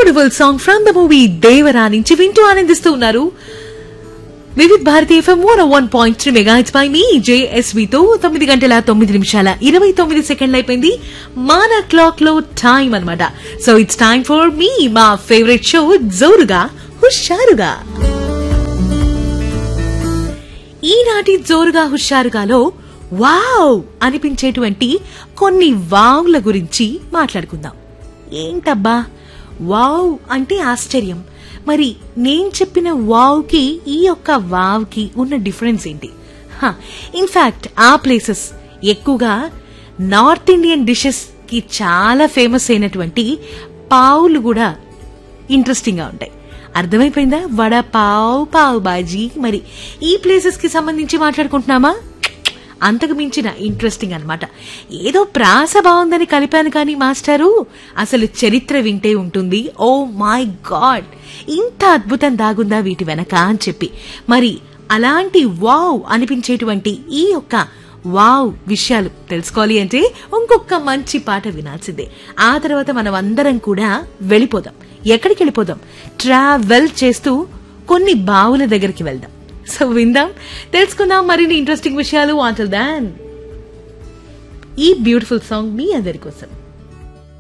beautiful song from the movie Devara నుంచి వింటూ ఆనందిస్తూ ఉన్నారు Vividh Bharati FM one one point three mega it's by me జేఎస్వితో తొమ్మిది గంటల తొమ్మిది నిమిషాల ఇరవై తొమ్మిది సెకండ్లు అయిపోయింది మన క్లాక్ లో టైం అన్నమాట సో ఇట్స్ టైం ఫర్ మీ మా ఫేవరెట్ షో జోరుగా హుషారుగా ఈనాటి జోరుగా హుషారుగాలో వావ్ అనిపించేటువంటి కొన్ని వావ్ల గురించి మాట్లాడుకుందాం ఏంటబ్బా వావ్ అంటే ఆశ్చర్యం మరి నేను చెప్పిన వావ్కి ఈ యొక్క వావ్కి ఉన్న డిఫరెన్స్ ఏంటి ఇన్ఫాక్ట్ ఆ ప్లేసెస్ ఎక్కువగా నార్త్ ఇండియన్ డిషెస్ కి చాలా ఫేమస్ అయినటువంటి పావులు కూడా ఇంట్రెస్టింగ్ గా ఉంటాయి అర్థమైపోయిందా వడ పావ్ పావ్ బాజీ మరి ఈ ప్లేసెస్ కి సంబంధించి మాట్లాడుకుంటున్నామా అంతకు మించిన ఇంట్రెస్టింగ్ అన్నమాట ఏదో ప్రాస బాగుందని కలిపాను కానీ మాస్టారు అసలు చరిత్ర వింటే ఉంటుంది ఓ మై గాడ్ ఇంత అద్భుతం దాగుందా వీటి వెనక అని చెప్పి మరి అలాంటి వావ్ అనిపించేటువంటి ఈ యొక్క వావ్ విషయాలు తెలుసుకోవాలి అంటే ఇంకొక మంచి పాట వినాల్సిందే ఆ తర్వాత మనం అందరం కూడా వెళ్ళిపోదాం ఎక్కడికి వెళ్ళిపోదాం ట్రావెల్ చేస్తూ కొన్ని బావుల దగ్గరికి వెళ్దాం సో విందాం తెలుసుకుందాం మరిన్ని ఇంట్రెస్టింగ్ విషయాలు ఆంటల్ దాన్ ఈ బ్యూటిఫుల్ సాంగ్ మీ అందరి కోసం